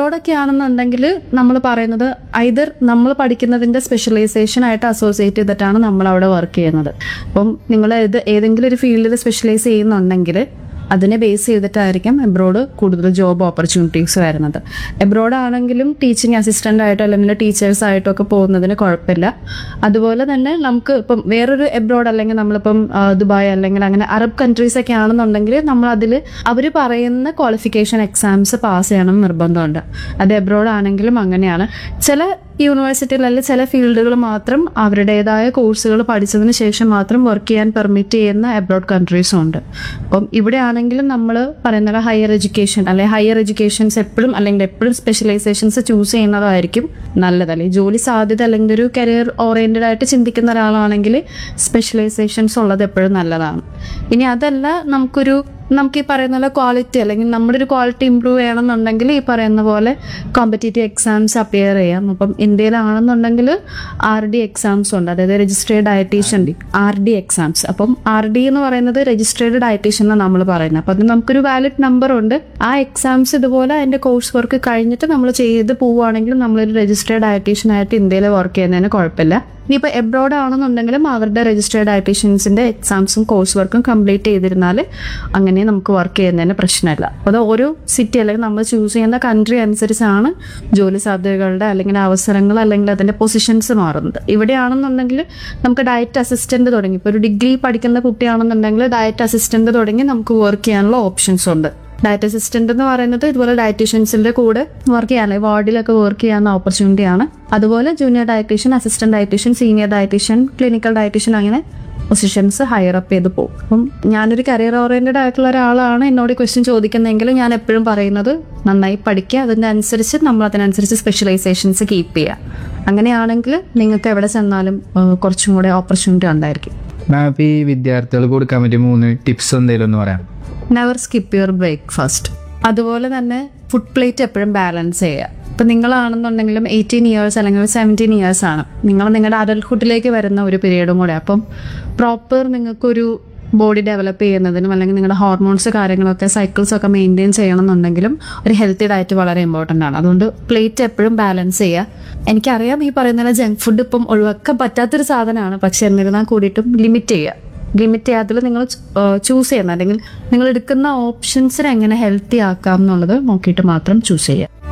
എബ്രോഡൊക്കെ ആണെന്നുണ്ടെങ്കിൽ നമ്മൾ പറയുന്നത് ഐദർ നമ്മൾ പഠിക്കുന്നതിന്റെ സ്പെഷ്യലൈസേഷൻ ആയിട്ട് അസോസിയേറ്റ് ചെയ്തിട്ടാണ് നമ്മൾ അവിടെ വർക്ക് ചെയ്യുന്നത് അപ്പം നിങ്ങൾ ഇത് ഏതെങ്കിലും ഒരു ഫീൽഡിൽ സ്പെഷ്യലൈസ് ചെയ്യുന്നുണ്ടെങ്കിൽ അതിനെ ബേസ് ചെയ്തിട്ടായിരിക്കും എബ്രോഡ് കൂടുതൽ ജോബ് ഓപ്പർച്യൂണിറ്റീസ് വരുന്നത് എബ്രോഡ് ആണെങ്കിലും ടീച്ചിങ് അസിസ്റ്റന്റ് ആയിട്ടോ അല്ലെങ്കിൽ ടീച്ചേഴ്സ് ആയിട്ടോ ഒക്കെ പോകുന്നതിന് കുഴപ്പമില്ല അതുപോലെ തന്നെ നമുക്ക് ഇപ്പം വേറൊരു എബ്രോഡ് അല്ലെങ്കിൽ നമ്മളിപ്പം ആ, ദുബായ് അല്ലെങ്കിൽ അങ്ങനെ അറബ് കൺട്രീസ് ഒക്കെ ആണെന്നുണ്ടെങ്കിൽ നമ്മൾ അതിൽ അവർ പറയുന്ന ക്വാളിഫിക്കേഷൻ എക്സാംസ് പാസ് ചെയ്യണം എന്ന് നിർബന്ധമുണ്ട് അത് എബ്രോഡ് ആണെങ്കിലും അങ്ങനെയാണ് ചില യൂണിവേഴ്സിറ്റിയിൽ അല്ലെങ്കിൽ ചില ഫീൽഡുകൾ മാത്രം അവരുടേതായ കോഴ്സുകൾ പഠിച്ചതിന് ശേഷം മാത്രം വർക്ക് ചെയ്യാൻ പെർമിറ്റ് ചെയ്യുന്ന എബ്രോഡ് കൺട്രീസും ഉണ്ട് അപ്പം ഇവിടെ ആണെങ്കിലും നമ്മൾ പറയുന്ന ഹയർ എഡ്യൂക്കേഷൻ അല്ലെങ്കിൽ ഹയർ എഡ്യൂക്കേഷൻസ് എപ്പോഴും അല്ലെങ്കിൽ എപ്പോഴും സ്പെഷ്യലൈസേഷൻസ് ചൂസ് ചെയ്യുന്നതായിരിക്കും നല്ലത് അല്ലെങ്കിൽ ജോലി സാധ്യത അല്ലെങ്കിൽ ഒരു കരിയർ ഓറിയന്റഡ് ആയിട്ട് ചിന്തിക്കുന്ന ഒരാളാണെങ്കിൽ സ്പെഷ്യലൈസേഷൻസ് ഉള്ളത് എപ്പോഴും നല്ലതാണ് ഇനി അതല്ല നമുക്കൊരു നമുക്ക് ഈ പറയുന്ന പോലെ ക്വാളിറ്റി അല്ലെങ്കിൽ നമ്മുടെ ഒരു ക്വാളിറ്റി ഇമ്പ്രൂവ് ചെയ്യണമെന്നുണ്ടെങ്കിൽ ഈ പറയുന്ന പോലെ കോമ്പറ്റേറ്റീവ് എക്സാംസ് അപ്പിയർ ചെയ്യാം അപ്പം ഇന്ത്യയിലാണെന്നുണ്ടെങ്കിൽ ആർ ഡി എക്സാംസ് ഉണ്ട് അതായത് registered dietitian R D exams അപ്പം ആർ ഡി എന്ന് പറയുന്നത് രജിസ്ട്രേഡ് ഡയറ്റീഷ്യൻ എന്നാണ് നമ്മൾ പറയുന്നത് അപ്പം അത് നമുക്കൊരു വാലിഡ് നമ്പർ ഉണ്ട് ആ എക്സാംസ് ഇതുപോലെ അതിന്റെ കോഴ്സ് വർക്ക് കഴിഞ്ഞിട്ട് നമ്മൾ ചെയ്ത് പോവുകയാണെങ്കിൽ നമ്മളൊരു രജിസ്ട്രേഡ് ഡയറ്റീഷ്യൻ ആയിട്ട് ഇന്ത്യയിൽ വർക്ക് ചെയ്യുന്നതിന് കുഴപ്പമില്ല ഇനിയിപ്പോൾ എബ്രോഡ് ആണെന്നുണ്ടെങ്കിലും അവരുടെ രജിസ്ട്രേഡ് ഡയറ്റീഷ്യൻസിന്റെ എക്സാംസും കോഴ്സ് വർക്കും കംപ്ലീറ്റ് ചെയ്തിരുന്നാൽ അങ്ങനെ നമുക്ക് വർക്ക് ചെയ്യുന്നതിന് പ്രശ്നമില്ല അപ്പോൾ അത് ഓരോ സിറ്റി അല്ലെങ്കിൽ നമ്മൾ ചൂസ് ചെയ്യുന്ന കൺട്രി അനുസരിച്ചാണ് ജോലി സാധ്യതകളുടെ അല്ലെങ്കിൽ അവസരങ്ങൾ അല്ലെങ്കിൽ അതിന്റെ പൊസിഷൻസ് മാറുന്നത് ഇവിടെയാണെന്നുണ്ടെങ്കിൽ നമുക്ക് ഡയറ്റ് അസിസ്റ്റന്റ് തുടങ്ങി ഇപ്പോൾ ഒരു ഡിഗ്രി പഠിക്കുന്ന കുട്ടിയാണെന്നുണ്ടെങ്കിൽ ഡയറ്റ് അസിസ്റ്റന്റ് തുടങ്ങി നമുക്ക് വർക്ക് ചെയ്യാനുള്ള ഓപ്ഷൻസ് ഉണ്ട് ഡയറ്റ് അസിസ്റ്റന്റ് എന്ന് പറയുന്നത് ഇതുപോലെ ഡയറ്റീഷ്യൻസിന്റെ കൂടെ വർക്ക് ചെയ്യാൻ വാർഡിലൊക്കെ വർക്ക് ചെയ്യാവുന്ന ഓപ്പർച്യൂണിറ്റിയാണ് അതുപോലെ junior dietitian assistant dietitian senior dietitian clinical dietitian അങ്ങനെ പൊസിഷൻസ് ഹയർ അപ്പ് ചെയ്ത് പോകും അപ്പം ഞാനൊരു കരിയർ ഓറിയന്റഡ് ആയിട്ടുള്ള ഒരാളാണ് എന്നോട് ക്വസ്റ്റ്യൻ ചോദിക്കുന്നതെങ്കിൽ ഞാൻ എപ്പോഴും പറയുന്നത് നന്നായി പഠിക്കുക അതിൻ്റെ അനുസരിച്ച് നമ്മൾ അതിനനുസരിച്ച് സ്പെഷ്യലൈസേഷൻസ് കീപ്പ് ചെയ്യുക അങ്ങനെയാണെങ്കിൽ നിങ്ങൾക്ക് എവിടെ ചെന്നാലും ആ, കുറച്ചും കൂടെ ഓപ്പർച്യൂണിറ്റി ഉണ്ടായിരിക്കും മാം ഇപ്പൊ ഈ വിദ്യാർത്ഥികൾക്ക് കൊടുക്കാൻ പറ്റിയ മൂന്ന് ടിപ്സ് എന്തെങ്കിലും ഒന്ന് പറയാം നെവർ സ്കിപ്പ് യുവർ ബ്രേക്ക്ഫാസ്റ്റ് അതുപോലെ തന്നെ ഫുഡ് പ്ലേറ്റ് എപ്പോഴും ബാലൻസ് ചെയ്യുക ഇപ്പം നിങ്ങളാണെന്നുണ്ടെങ്കിലും എയ്റ്റീൻ ഇയേഴ്സ് അല്ലെങ്കിൽ സെവൻറ്റീൻ ഇയേഴ്സ് ആണ് നിങ്ങൾ നിങ്ങളുടെ അഡൽട്ട്ഹുഡിലേക്ക് വരുന്ന ഒരു പീരീഡും കൂടെ അപ്പം പ്രോപ്പർ നിങ്ങൾക്കൊരു ബോഡി ഡെവലപ്പ് ചെയ്യുന്നതിനും അല്ലെങ്കിൽ നിങ്ങളുടെ ഹോർമോൺസ് കാര്യങ്ങളൊക്കെ സൈക്കിൾസ് ഒക്കെ മെയിൻറ്റെയിൻ ചെയ്യണമെന്നുണ്ടെങ്കിലും ഒരു ഹെൽത്തി ഡയറ്റ് വളരെ ഇമ്പോർട്ടൻ്റ് ആണ് അതുകൊണ്ട് പ്ലേറ്റ് എപ്പോഴും ബാലൻസ് ചെയ്യുക എനിക്കറിയാം ഈ പറയുന്ന ജങ്ക് ഫുഡ് ഇപ്പം ഒഴിവാക്കാൻ പറ്റാത്തൊരു സാധനമാണ് പക്ഷെ എന്നിരുന്നാൽ കൂടിയിട്ടും ലിമിറ്റ് ചെയ്യുക ലിമിറ്റ് ചെയ്യാത്തതിൽ നിങ്ങൾ ചൂസ് ചെയ്യുന്ന അല്ലെങ്കിൽ നിങ്ങൾ എടുക്കുന്ന ഓപ്ഷൻസിനെ എങ്ങനെ ഹെൽത്തി ആക്കാം എന്നുള്ളത് നോക്കിയിട്ട് മാത്രം ചൂസ് ചെയ്യുക